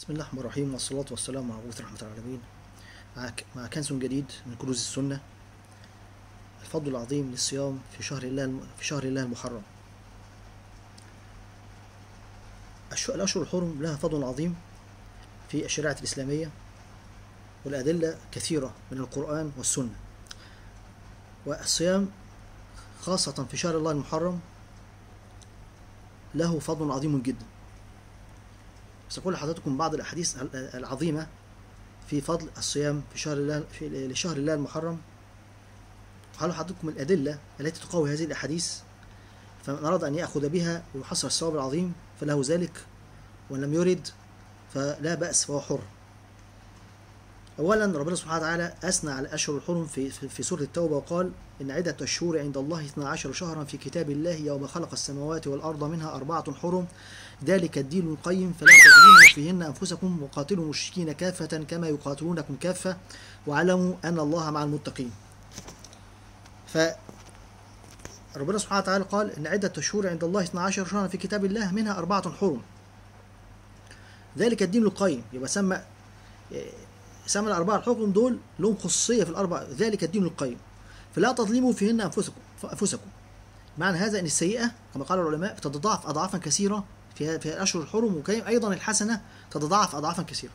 بسم الله الرحمن الرحيم والصلاة والسلام على مبعوث رحمة العالمين مع ك- مع كنز جديد من كنوز السنة الفضل العظيم للصيام في شهر الله الم- في شهر الله المحرم الش- الأشهر الحرم لها فضل عظيم في الشريعة الإسلامية والأدلة كثيرة من القرآن والسنة والصيام خاصة في شهر الله المحرم له فضل عظيم جدا سأقول لحضراتكم بعض الأحاديث العظيمة في فضل الصيام في شهر الله في لشهر الله المحرم وهقول لحضراتكم الأدلة التي تقوي هذه الأحاديث فمن أراد أن يأخذ بها ويحصل الثواب العظيم فله ذلك وإن لم يرد فلا بأس فهو حر أولا ربنا سبحانه وتعالى أثنى على الأشهر الحرم في, في, في سورة التوبة وقال إن عدة الشهور عند الله 12 شهرا في كتاب الله يوم خلق السماوات والأرض منها أربعة حرم ذلك الدين القيم فلا تظلموا فيهن أنفسكم وقاتلوا المشركين كافة كما يقاتلونكم كافة واعلموا أن الله مع المتقين ف ربنا سبحانه وتعالى قال إن عدة الشهور عند الله 12 شهرا في كتاب الله منها أربعة حرم ذلك الدين القيم يبقى سمى سمى الأربعة الحكم دول لهم خصوصية في الأربع ذلك الدين القيم فلا تظلموا فيهن أنفسكم أنفسكم معنى هذا أن السيئة كما قال العلماء تتضاعف أضعافا كثيرة في في الأشهر الحرم وكي أيضا الحسنة تتضاعف أضعافا كثيرة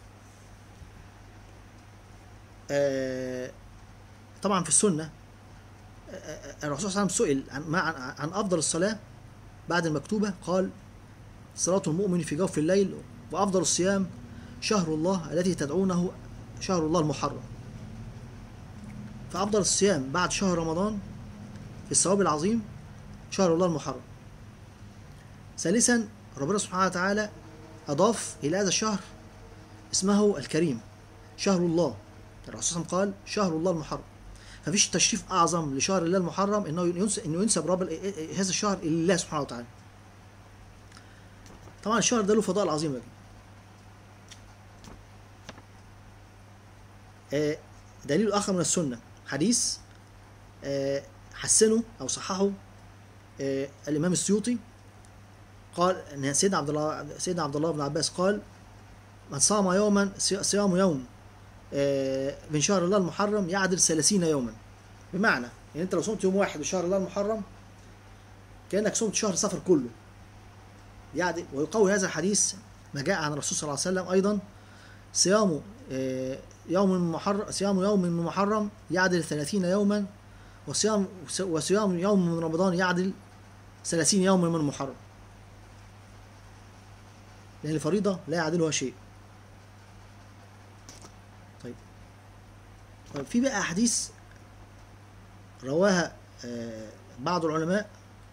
آه، طبعا في السنة آه، آه، الرسول صلى الله عليه وسلم سئل عن ما- عن عن أفضل الصلاة بعد المكتوبة قال صلاة المؤمن في جوف الليل وأفضل الصيام شهر الله الذي تدعونه شهر الله المحرم فأفضل الصيام بعد شهر رمضان في الثواب العظيم شهر الله المحرم ثالثا ربنا سبحانه وتعالى أضاف إلى هذا الشهر اسمه الكريم شهر الله الرسول صلى الله عليه وسلم قال شهر الله المحرم ففيش تشريف أعظم لشهر الله المحرم إنه ينسب إنه ينسب رب هذا الشهر إلى الله سبحانه وتعالى طبعا الشهر ده له فضائل عظيمة جدا آه، دليل آخر من السنة حديث آه، حسنه أو صححه آه، الإمام السيوطي قال ان سيدنا عبد الله سيدنا عبد الله بن عباس قال من صام يوما صي- صيام يوم آه، من شهر الله المحرم يعدل 30 يوما بمعنى ان انت لو صمت يوم واحد من شهر الله المحرم كانك صمت شهر صفر كله يعدل ويقوي هذا الحديث ما جاء عن الرسول صلى الله عليه وسلم ايضا صيام آه، يوم من محرم صيام يوم من محرم يعدل 30 يوما وصيام وصيام يوم من رمضان يعدل 30 يوما من محرم لأن الفريضة لا يعدلها شيء طيب طيب في بقى أحاديث رواها آه، بعض العلماء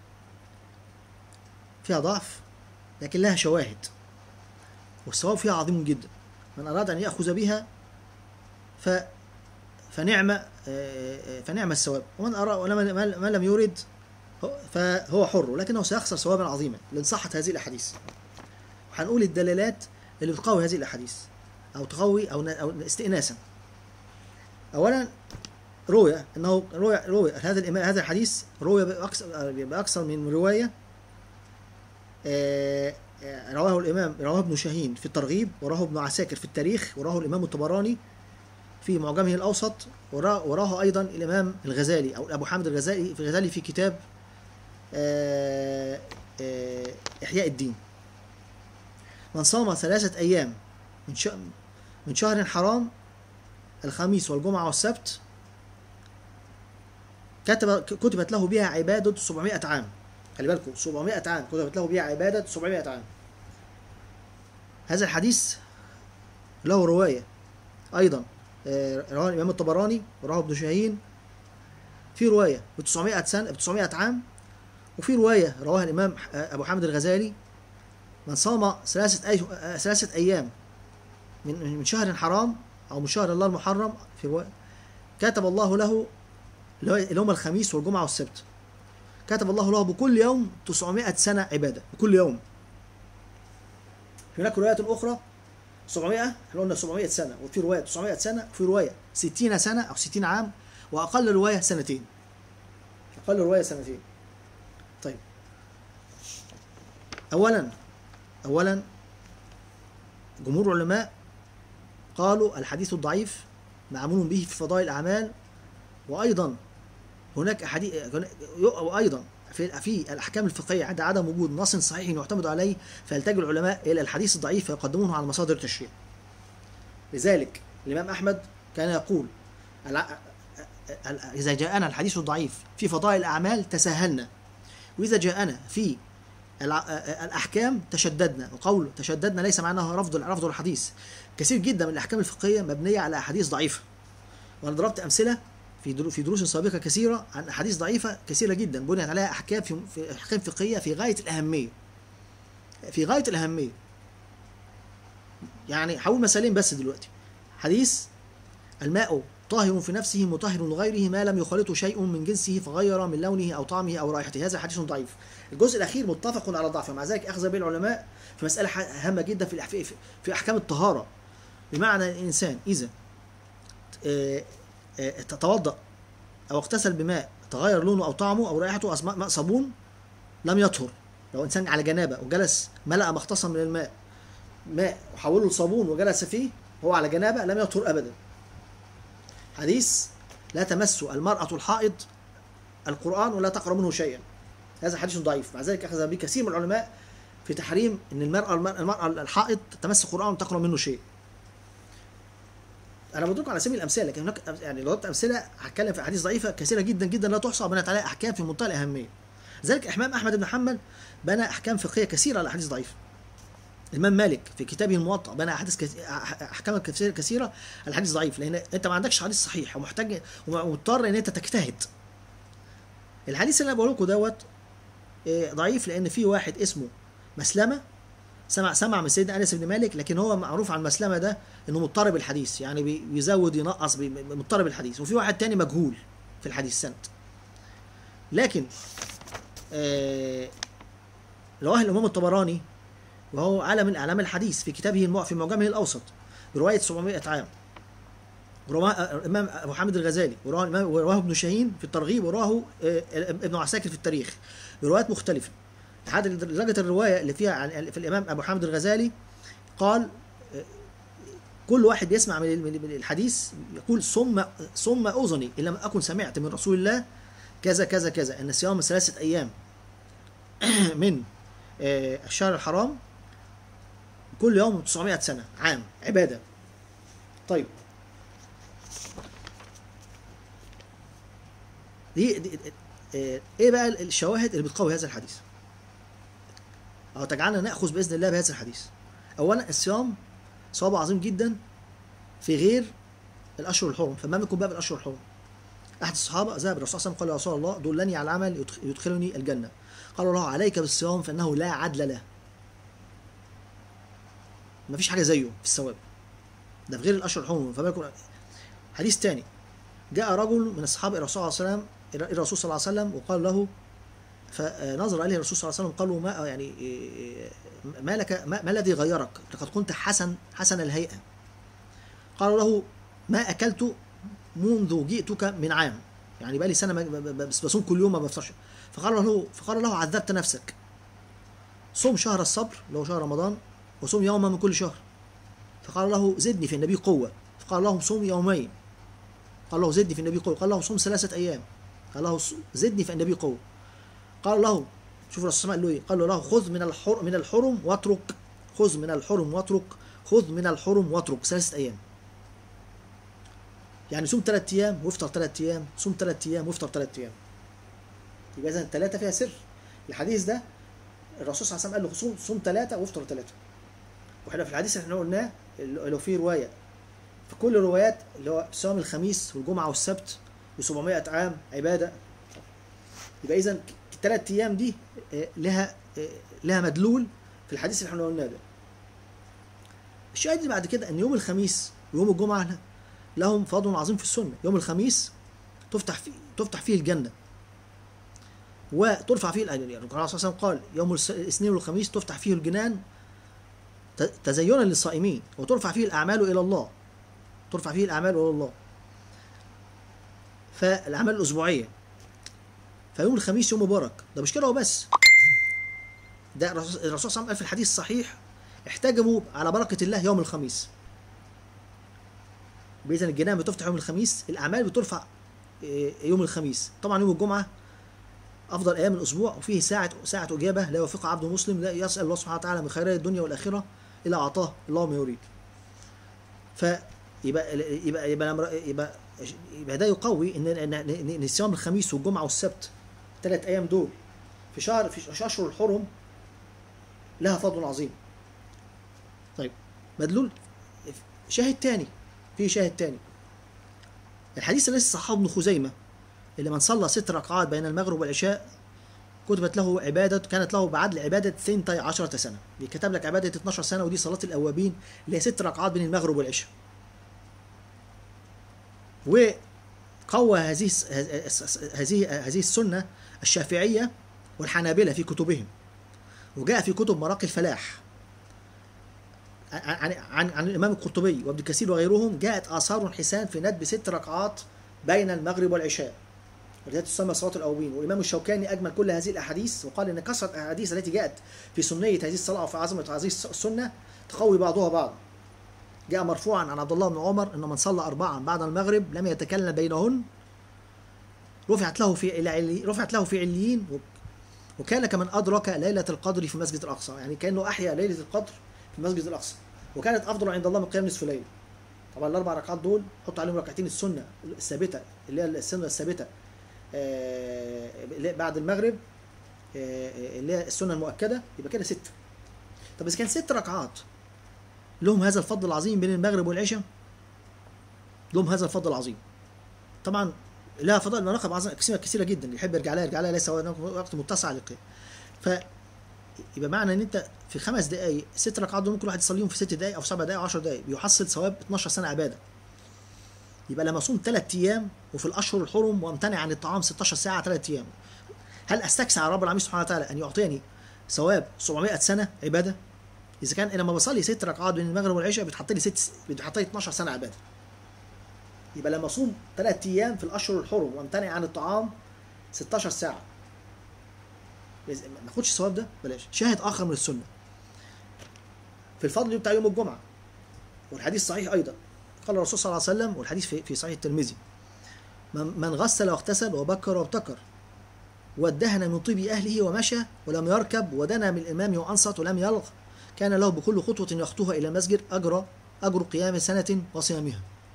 فيها ضعف لكن لها شواهد والثواب فيها عظيم جدا من أراد أن يأخذ بها ف فنعم آه، آه، فنعم الثواب ومن أراد ولما من لم يرد هو- فهو حر لكنه سيخسر ثوابا عظيما لأن صحت هذه الأحاديث هنقول الدلالات اللي بتقوي هذه الاحاديث او تقوي او او استئناسا اولا روي انه روي روي هذا الإمام هذا الحديث روي باكثر باكثر من روايه آه، آه، رواه الامام رواه ابن شاهين في الترغيب وراه ابن عساكر في التاريخ وراه الامام الطبراني في معجمه الاوسط وراه, وراه ايضا الامام الغزالي او ابو حامد الغزالي في الغزالي في كتاب آه، آه، احياء الدين من صام ثلاثة أيام من ش... من شهر حرام الخميس والجمعة والسبت كتب كتبت له بها عبادة 700 عام خلي بالكم 700 عام كتبت له بها عبادة 700 عام هذا الحديث له رواية أيضا آه، رواه الإمام الطبراني ورواه ابن شاهين في رواية ب 900 سنة ب 900 عام وفي رواية رواها الإمام آه، أبو حامد الغزالي من صام ثلاثة أي... آه، ثلاثة أيام من من شهر حرام أو من شهر الله المحرم في رواية كتب الله له اللي هو- اللي هم الخميس والجمعة والسبت كتب الله له بكل يوم 900 سنة عبادة بكل يوم هناك روايات أخرى 700 احنا قلنا 700 سنة وفي رواية 900 سنة وفي رواية 60 سنة أو 60 عام وأقل رواية سنتين أقل رواية سنتين طيب أولا أولا جمهور العلماء قالوا الحديث الضعيف معمول به في فضائل الأعمال وأيضا هناك أحاديث وأيضا في في الأحكام الفقهية عند عدم وجود نص صحيح يعتمد عليه فيلتجئ العلماء إلى الحديث الضعيف فيقدمونه على مصادر التشريع لذلك الإمام أحمد كان يقول الع- ال- إذا جاءنا الحديث الضعيف في فضائل الأعمال تساهلنا وإذا جاءنا في الع- الأحكام تشددنا وقول تشددنا ليس معناه رفض رفض الحديث كثير جدا من الأحكام الفقهية مبنية على أحاديث ضعيفة وأنا ضربت أمثلة في درو- في دروس سابقة كثيرة عن أحاديث ضعيفة كثيرة جدا بنيت عليها أحكام في في أحكام فقهية في غاية الأهمية في غاية الأهمية يعني هقول مثالين بس دلوقتي حديث الماء طاهر في نفسه مطهر لغيره ما لم يخالطه شيء من جنسه فغير من لونه او طعمه او رائحته هذا حديث ضعيف الجزء الاخير متفق على ضعفه مع ذلك اخذ به العلماء في مساله ح- هامه جدا في الأح- في- في احكام الطهاره بمعنى الانسان اذا آه، آه، تتوضا او اغتسل بماء تغير لونه او طعمه او رائحته أصبح ماء صابون لم يطهر لو انسان على جنابه وجلس ملأ مختصا من الماء ماء وحوله لصابون وجلس فيه هو على جنابه لم يطهر ابدا حديث لا تمس المرأة الحائض القرآن ولا تقرأ منه شيئا هذا حديث ضعيف مع ذلك أخذ به كثير من العلماء في تحريم أن المرأة المرأة الحائض تمس القرآن وتقرأ منه شيء أنا بدرك على سبيل الأمثلة لكن هناك أم- يعني لو ضربت أمثلة هتكلم في أحاديث ضعيفة كثيرة جدا جدا لا تحصى وبنت عليها أحكام في منتهى الأهمية ذلك الإمام أحمد بن حنبل بنى أحكام فقهية كثيرة على أحاديث ضعيفة الإمام مالك في كتابه الموطأ بنى أحاديث كث... أح- أحكام كثيرة كثيرة على الحديث ضعيف لأن أنت ما عندكش حديث صحيح ومحتاج ومضطر إن أنت تجتهد الحديث اللي أنا بقول لكم دوت إيه، ضعيف لأن في واحد اسمه مسلمة سمع سمع من سيدنا انس بن مالك لكن هو معروف عن مسلمه ده انه مضطرب الحديث يعني بي- بيزود ينقص بي- مضطرب الحديث وفي واحد تاني مجهول في الحديث سند لكن آه رواه الامام الطبراني وهو علم من اعلام الحديث في كتابه المع في معجمه الاوسط بروايه 700 عام رواه الامام ابو حامد الغزالي ورواه الإمام- ورواه ابن شاهين في الترغيب ورواه آه، ابن عساكر في التاريخ بروايات مختلفه لحد درجه الروايه اللي فيها عن في الامام ابو حامد الغزالي قال آه، كل واحد بيسمع من من- من الحديث يقول ثم ثم اذني ان لم اكن سمعت من رسول الله كذا كذا كذا ان صيام ثلاثه ايام من آه، الشهر الحرام كل يوم 900 سنه عام عباده طيب دي, دي آه، ايه بقى الشواهد اللي بتقوي هذا الحديث او تجعلنا ناخذ باذن الله بهذا الحديث اولا الصيام صواب عظيم جدا في غير الاشهر الحرم فما منكم بقى بالاشهر الحرم احد الصحابه ذهب الرسول صلى الله عليه وسلم قال يا رسول الله دلني على عمل يدخ- يدخلني الجنه قال له عليك بالصيام فانه لا عدل له ما فيش حاجه زيه في الثواب ده في غير الاشهر الحرم فما يكون حديث تاني جاء رجل من اصحاب الرسول صلى الله عليه وسلم الى الرسول صلى الله عليه وسلم وقال له فنظر اليه الرسول صلى الله عليه وسلم قال له ما يعني إيه، ما لك ما, ما الذي غيرك؟ لقد كنت حسن حسن الهيئه. قال له ما اكلت منذ جئتك من عام يعني بقى لي سنه ما- ب- ب- بس بصوم كل يوم ما بفطرش فقال له فقال له عذبت نفسك صوم شهر الصبر اللي هو شهر رمضان وصوم يوما من كل شهر فقال له زدني في النبي قوه فقال له صوم يومين قال له زدني في النبي قوه قال له صوم ثلاثه ايام قال له ص- زدني في النبي قوه قال له شوف الرسول صلى الله عليه وسلم قال له له خذ من الحر من الحرم واترك خذ من الحرم واترك خذ من الحرم واترك ثلاثة أيام يعني صوم ثلاث أيام وافطر ثلاث أيام صوم ثلاث أيام وافطر ثلاث أيام يبقى إذا الثلاثة فيها سر الحديث ده الرسول صلى الله عليه وسلم قال له صوم صوم ثلاثة وافطر ثلاثة واحنا في الحديث اللي احنا قلناه اللي اللي فيه رواية في كل الروايات اللي هو صيام الخميس والجمعة والسبت و700 عام عبادة يبقى إذا الثلاث أيام دي آه، لها آه، لها مدلول في الحديث اللي احنا قلناه ده الشاهد اللي بعد كده ان يوم الخميس ويوم الجمعه لهم فضل عظيم في السنه يوم الخميس تفتح فيه تفتح فيه الجنه وترفع فيه الأجر يعني الرسول صلى الله عليه وسلم قال يوم الس- الاثنين والخميس تفتح فيه الجنان ت- تزينا للصائمين وترفع فيه الاعمال الى الله ترفع فيه الاعمال الى الله فالاعمال الاسبوعيه فيوم الخميس يوم مبارك ده مش كده وبس ده الرسول الرسول صلى الله عليه وسلم قال في الحديث الصحيح احتجبوا على بركه الله يوم الخميس باذن الجنان بتفتح يوم الخميس الاعمال بترفع آه، يوم الخميس طبعا يوم الجمعه افضل ايام الاسبوع وفيه ساعه ساعه اجابه لا يوفقها عبد مسلم لا يسال الله سبحانه وتعالى من خيرات الدنيا والاخره الا اعطاه الله ما يريد فيبقى يبقى يبقى لما- يبقى يبقى ده يقوي ان ان ان إن صيام الخميس والجمعه والسبت ثلاث ايام دول في شهر في اشهر الحرم لها فضل عظيم طيب مدلول شاهد تاني في شاهد تاني الحديث الذي صححه ابن خزيمه اللي من صلى ست ركعات بين المغرب والعشاء كتبت له عبادة كانت له بعدل عبادة ثنتي عشرة سنة بيكتب لك عبادة 12 سنة ودي صلاة الأوابين اللي هي ست ركعات بين المغرب والعشاء وقوى هذه هذه هذه السنة الشافعية والحنابلة في كتبهم وجاء في كتب مراقي الفلاح عن عن عن الامام القرطبي وابن كثير وغيرهم جاءت اثار حسان في ندب ست ركعات بين المغرب والعشاء ولذلك تسمى صلاه الاوابين والامام الشوكاني اجمل كل هذه الاحاديث وقال ان كثره الاحاديث التي جاءت في سنيه هذه الصلاه وفي عظمه هذه السنه تقوي بعضها بعضا جاء مرفوعا عن عبد الله بن عمر ان من صلى اربعا بعد المغرب لم يتكلم بينهن رفعت له في إلى علي رفعت له في عليين وكان كمن ادرك ليله القدر في المسجد الاقصى يعني كانه احيا ليله القدر في المسجد الاقصى وكانت افضل عند الله من قيام نصف الليل طبعا الاربع ركعات دول حط عليهم ركعتين السنه الثابته اللي هي السنه الثابته آه، اللي هي بعد المغرب آه، اللي هي السنه المؤكده يبقى كده ست طب اذا كان ست ركعات لهم هذا الفضل العظيم بين المغرب والعشاء لهم هذا الفضل العظيم طبعا لها فضائل مناقب عظيمه كثيره كثيره جدا اللي يحب يرجع لها يرجع لها ليس وقت متسع للقيام ف يبقى معنى ان انت في خمس دقائق ست ركعات دول ممكن واحد يصليهم في ست دقائق او سبع دقائق او 10 دقائق بيحصل ثواب 12 سنه عباده يبقى لما اصوم ثلاث ايام وفي الاشهر الحرم وامتنع عن الطعام 16 ساعه ثلاث ايام هل استكسع رب العالمين سبحانه وتعالى ان يعطيني ثواب 700 سنه عباده اذا كان لما بصلي ست ركعات بين المغرب والعشاء بتحط لي ست بتحط لي 12 سنه عباده يبقى لما اصوم ثلاث ايام في الاشهر الحرم وامتنع عن الطعام 16 ساعه ما اخدش الثواب ده بلاش شاهد اخر من السنه في الفضل بتاع يوم الجمعه والحديث صحيح ايضا قال الرسول صلى الله عليه وسلم والحديث في في صحيح الترمذي من من غسل واغتسل وبكر وابتكر وادهن من طيب اهله ومشى ولم يركب ودنا من الامام وانصت ولم يلغ كان له بكل خطوه يخطوها الى المسجد اجر اجر قيام سنه وصيامها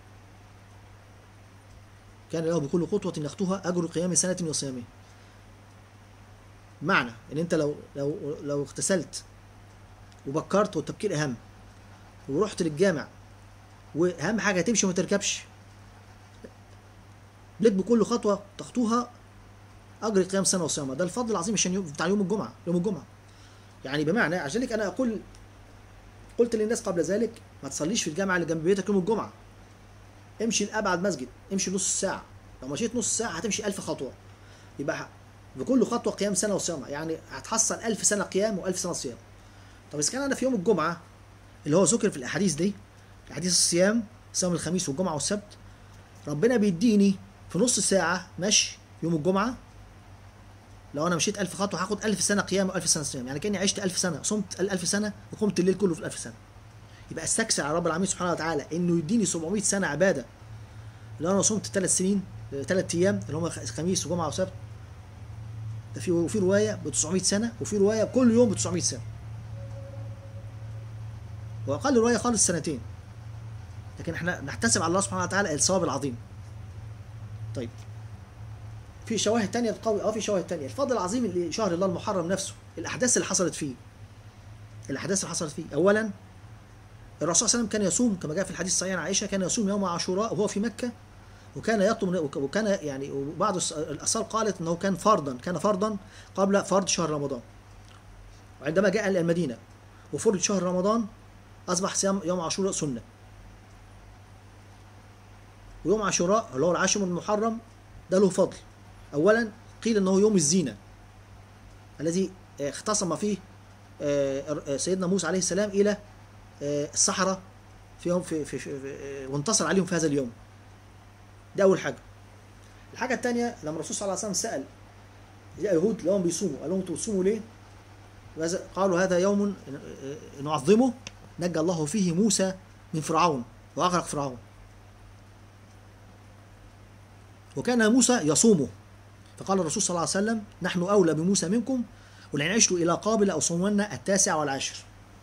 كان له بكل خطوه يخطوها اجر قيام سنه وصيامها معنى ان انت لو لو لو اغتسلت وبكرت والتبكير اهم ورحت للجامع واهم حاجه تمشي وما تركبش لك بكل خطوه تخطوها اجر قيام سنه وصيامها ده الفضل العظيم عشان يوم بتاع يوم الجمعه يوم الجمعه يعني بمعنى عشان لك انا اقول قلت للناس قبل ذلك ما تصليش في الجامعه اللي جنب بيتك يوم الجمعه امشي لابعد مسجد امشي نص ساعه لو مشيت نص ساعه هتمشي ألف خطوه يبقى بكل خطوه قيام سنه وصيامها يعني هتحصل ألف سنه قيام و1000 سنه صيام طب اذا كان انا في يوم الجمعه اللي هو ذكر في الاحاديث دي احاديث الصيام صيام الخميس والجمعه والسبت ربنا بيديني في نص ساعه مشي يوم الجمعه لو انا مشيت 1000 خطوه هاخد 1000 سنه قيام و1000 سنه صيام يعني كاني عشت 1000 سنه صمت 1000 سنه وقمت الليل كله في 1000 سنه يبقى استكسر على رب العالمين سبحانه وتعالى انه يديني 700 سنه عباده لو انا صمت ثلاث سنين ثلاث ايام اللي هم خميس وجمعه وسبت ده في وفي روايه ب 900 سنه وفي روايه كل يوم ب 900 سنه واقل روايه خالص سنتين لكن احنا نحتسب على الله سبحانه وتعالى الثواب العظيم طيب في شواهد تانية تقوي اه في شواهد تانية الفضل العظيم اللي شهر الله المحرم نفسه الاحداث اللي حصلت فيه الاحداث اللي حصلت فيه اولا الرسول صلى الله عليه وسلم كان يصوم كما جاء في الحديث الصحيح عن عائشه كان يصوم يوم عاشوراء وهو في مكه وكان يطلب وكان يعني وبعض الاثار قالت انه كان فرضا كان فرضا قبل فرض شهر رمضان وعندما جاء الى المدينه وفرض شهر رمضان اصبح صيام يوم عاشوراء سنه ويوم عاشوراء اللي هو العاشر من المحرم ده له فضل اولا قيل انه يوم الزينه الذي اختصم فيه سيدنا موسى عليه السلام الى الصحراء في يوم في, في, في وانتصر عليهم في هذا اليوم ده اول حاجه الحاجه الثانيه لما الرسول صلى الله عليه وسلم سال اليهود لو بيصوموا قال لهم انتوا بتصوموا ليه وهذا- قالوا هذا يوم نعظمه نجى الله فيه موسى من فرعون وأغرق فرعون وكان موسى يصومه فقال الرسول صلى الله عليه وسلم نحن أولى بموسى منكم ولئن عشت إلى قابل أو صومن التاسع والعاشر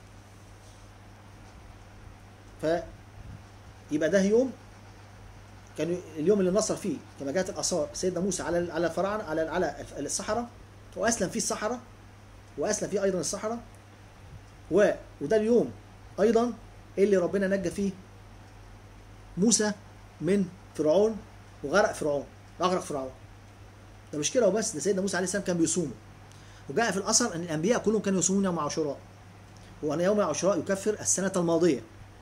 فيبقى ده يوم كان اليوم اللي نصر فيه كما جاءت الآثار سيدنا موسى على على الفراعنة على على الصحراء وأسلم فيه الصحراء وأسلم فيه أيضا الصحراء و وده اليوم أيضا اللي ربنا نجى فيه موسى من فرعون وغرق فرعون أغرق فرعون ده مش كده وبس ده سيدنا موسى عليه السلام كان بيصوم وجاء في الأثر أن الأنبياء كلهم كانوا يصومون يوم عاشوراء وأن يوم عاشوراء يكفر السنة الماضية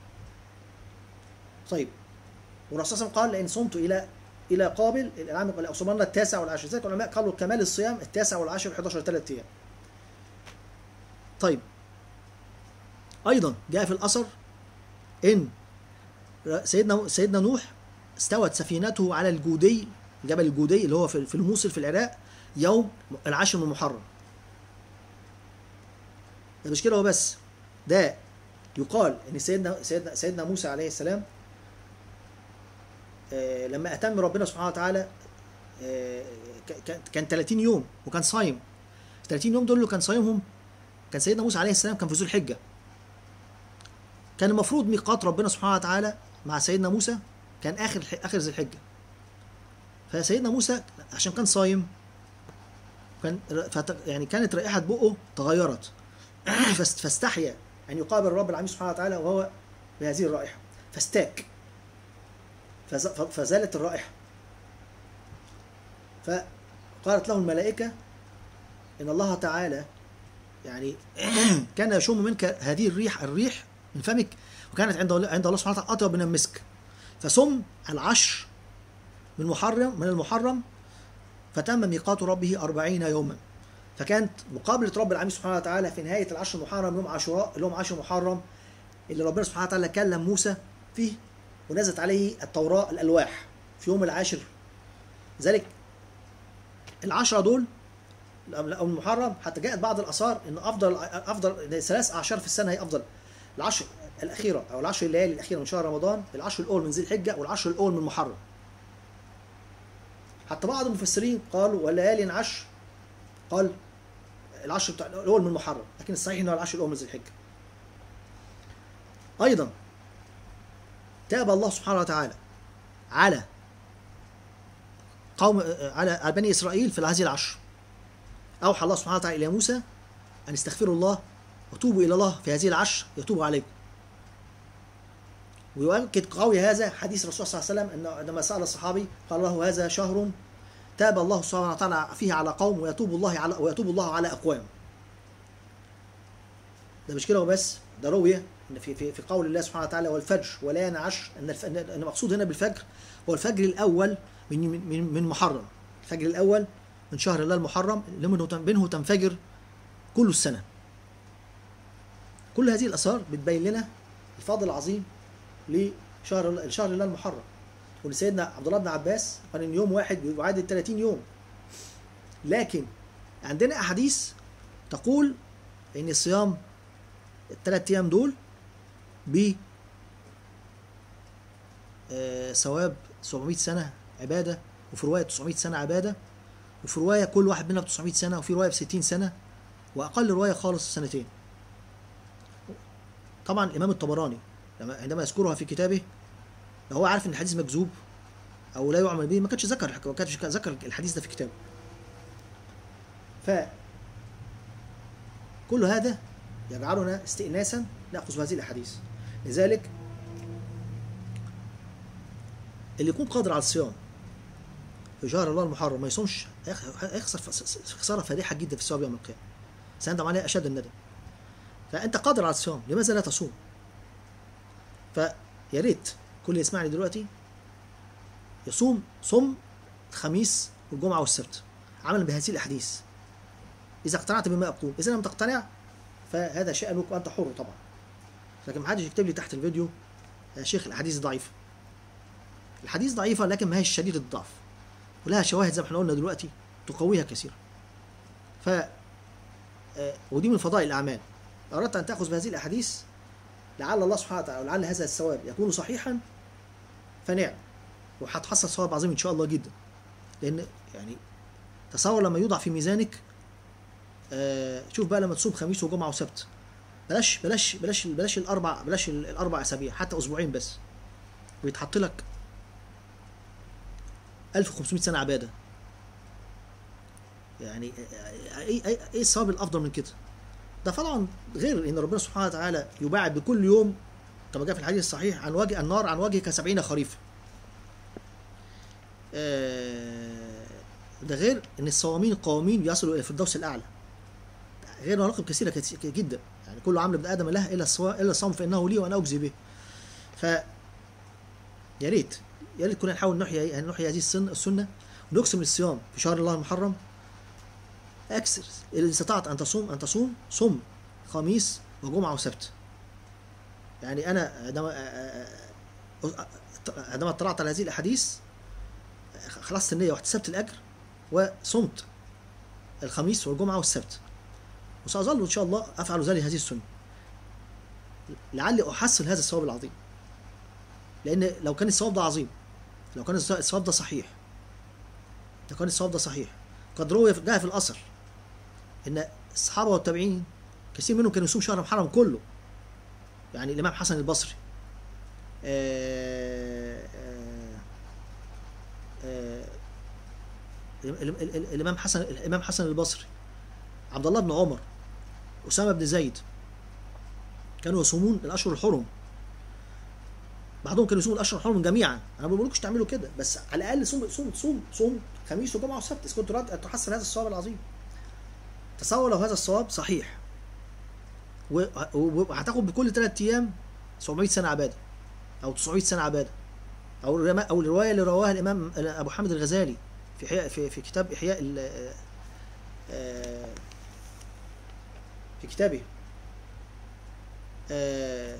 طيب والرسول صلى الله عليه وسلم قال لئن صمت إلى إلى قابل العام لأصومن التاسع والعاشر ذلك العلماء قالوا كمال الصيام التاسع والعاشر 11 ثلاث أيام طيب أيضا جاء في الأثر إن سيدنا سيدنا نوح استوت سفينته على الجودي جبل الجودي اللي هو في في الموصل في العراق يوم العاشر من محرم ده مش كده وبس ده يقال ان سيدنا سيدنا سيدنا موسى عليه السلام آه، لما اتم ربنا سبحانه وتعالى آه، ك- ك- كان 30 يوم وكان صايم 30 يوم دول اللي كان صايمهم كان سيدنا موسى عليه السلام كان في ذو الحجه كان المفروض ميقات ربنا سبحانه وتعالى مع سيدنا موسى كان اخر اخر ذي الحجه فسيدنا موسى عشان كان صايم كان فت- يعني كانت رائحه بقه تغيرت فاست- فاستحيا ان يقابل الرب العالمين سبحانه وتعالى وهو بهذه الرائحه فاستاك فز- ف- فزالت الرائحه فقالت له الملائكه ان الله تعالى يعني كان يشم منك هذه الريح الريح من فمك وكانت عند عند الله سبحانه وتعالى اطيب من المسك فصم العشر من محرم من المحرم فتم ميقات ربه أربعين يوما فكانت مقابلة رب العالمين سبحانه وتعالى في نهاية العشر المحرم يوم عاشوراء اللي هم عشر محرم اللي ربنا سبحانه وتعالى كلم موسى فيه ونزلت عليه التوراة الألواح في يوم العاشر ذلك العشرة دول أو المحرم حتى جاءت بعض الآثار إن أفضل أفضل ثلاث أعشار في السنة هي أفضل العشر الأخيرة أو العشر الليالي الأخيرة من شهر رمضان العشر الأول من ذي الحجة والعشر الأول من محرم حتى بعض المفسرين قالوا وليالي عشر قال العشر بتاع الاول من محرم لكن الصحيح انه العشر الاول من ذي الحجه ايضا تاب الله سبحانه وتعالى على قوم على بني اسرائيل في هذه العشر اوحى الله سبحانه وتعالى الى موسى ان استغفروا الله وتوبوا الى الله في هذه العشر يتوب عليكم ويؤكد قوي هذا حديث الرسول صلى الله عليه وسلم انه عندما سال الصحابي قال له هذا شهر تاب الله سبحانه وتعالى فيه على قوم ويتوب الله على ويتوب الله على اقوام. ده مش كده وبس ده رويه ان في في في قول الله سبحانه وتعالى والفجر ولا عشر ان الف... ان المقصود هنا بالفجر هو الفجر الاول من من من محرم الفجر الاول من شهر الله المحرم اللي منه منه تنفجر كل السنه. كل هذه الاثار بتبين لنا الفضل العظيم لشهر الشهر الله المحرم. وان سيدنا عبد الله بن عباس قال ان يوم واحد بيعادل 30 يوم لكن عندنا احاديث تقول ان الصيام الثلاث ايام دول ب ثواب 700 سنه عباده وفي روايه 900 سنه عباده وفي روايه كل واحد منها ب 900 سنه وفي روايه ب 60 سنه واقل روايه خالص سنتين طبعا الامام الطبراني عندما يذكرها في كتابه لو هو عارف ان الحديث مكذوب او لا يعمل به ما كانش ذكر ما كانش ذكر الحديث ده في كتابه ف كل هذا يجعلنا استئناسا ناخذ بهذه الاحاديث لذلك اللي يكون قادر على الصيام في شهر الله المحرم ما يصومش هيخسر خساره فادحه جدا في الثواب يوم القيامه سيندم عليه اشد الندم فانت قادر على الصيام لماذا لا تصوم فيا ريت كل يسمعني دلوقتي يصوم صم الخميس والجمعة والسبت عملا بهذه الأحاديث إذا اقتنعت بما أقول إذا لم تقتنع فهذا شأنك وأنت حر طبعا لكن ما حدش يكتب لي تحت الفيديو يا شيخ الأحاديث ضعيفة الحديث ضعيفة لكن ما هيش شديد الضعف ولها شواهد زي ما احنا قلنا دلوقتي تقويها كثيرا ف آه، ودي من فضائل الاعمال اردت ان تاخذ بهذه الاحاديث لعل الله سبحانه وتعالى ولعل هذا الثواب يكون صحيحا فنعم وهتحصل ثواب عظيم ان شاء الله جدا لان يعني تصور لما يوضع في ميزانك آه، شوف بقى لما تصوم خميس وجمعه وسبت بلاش بلاش بلاش بلاش الاربع بلاش ال- الاربع اسابيع حتى اسبوعين بس ويتحط لك 1500 سنه عباده يعني ايه ايه ايه الثواب الافضل من كده ده طبعا غير ان ربنا سبحانه وتعالى يباعد بكل يوم كما جاء في الحديث الصحيح عن وجه النار عن وجهك سبعين خريفا آه، ده غير ان الصوامين القوامين يصلوا الى الفردوس الاعلى غير مناقب كثيره كت- جدا يعني كل عمل ابن ادم له الا الصوا- الا الصوم فانه لي وانا اجزي به ف يا ريت يا ريت كنا نحاول نحيي نحيي هذه السنه السنه ونقسم الصيام في شهر الله المحرم اكثر إذا استطعت ان تصوم ان تصوم صم خميس وجمعه وسبت يعني انا عندما عندما اطلعت على هذه الاحاديث خلصت النيه واحتسبت الاجر وصمت الخميس والجمعه والسبت وساظل ان شاء الله افعل ذلك هذه السنه لعلي احصل هذا الثواب العظيم لان لو كان الثواب ده عظيم لو كان الثواب ده صحيح لو كان الثواب ده صحيح قد روي جاء في الاثر ان الصحابه والتابعين كثير منهم كانوا يصوم شهر محرم كله يعني الامام حسن البصري آه، آه، آه، ال- ال- ال- الامام حسن الامام حسن البصري عبد الله بن عمر اسامه بن زيد كانوا يصومون الاشهر الحرم بعضهم كانوا يصوموا الاشهر الحرم جميعا انا ما بقولكش تعملوا كده بس على الاقل صوم صوم صوم صوم خميس وجمعه وسبت اذا كنت تراد ان تحصل هذا الثواب العظيم تصور لو هذا الصواب صحيح و- و- وهتاخد بكل ثلاث ايام 700 سنه عباده او 900 سنه عباده او الرما- او الروايه اللي رواها الامام ابو حامد الغزالي في حياء في, في كتاب احياء ال- آه، في كتابه آه،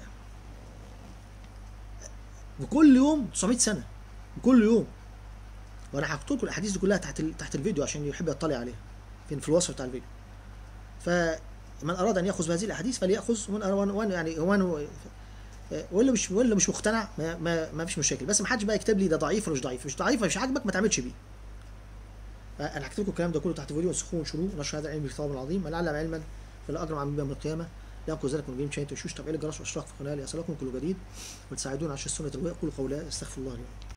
بكل يوم 900 سنه بكل يوم وانا هحط لكم الاحاديث دي كلها تحت ال- تحت الفيديو عشان يحب يطلع عليها في في الوصف بتاع الفيديو فمن اراد ان ياخذ بهذه الاحاديث فليأخذ ومن أراد وأن يعني ومن واللي مش واللي مش مقتنع ما, ما, ما فيش مشاكل بس ما حدش بقى يكتب لي ده ضعيف ولا مش ضعيف مش ضعيف مش عاجبك ما تعملش بيه انا هكتب لكم الكلام ده كله تحت فيديو انسخوه وانشروه نشر هذا العلم بالكتاب العظيم من علم علما فلا اجر عن يوم القيامه لا ينقذ ذلك من جيم شيء تشوش تفعيل الجرس واشتراك في القناه ليصلكم كل جديد وتساعدونا على السنه الروايه قولوا قولها استغفر الله لي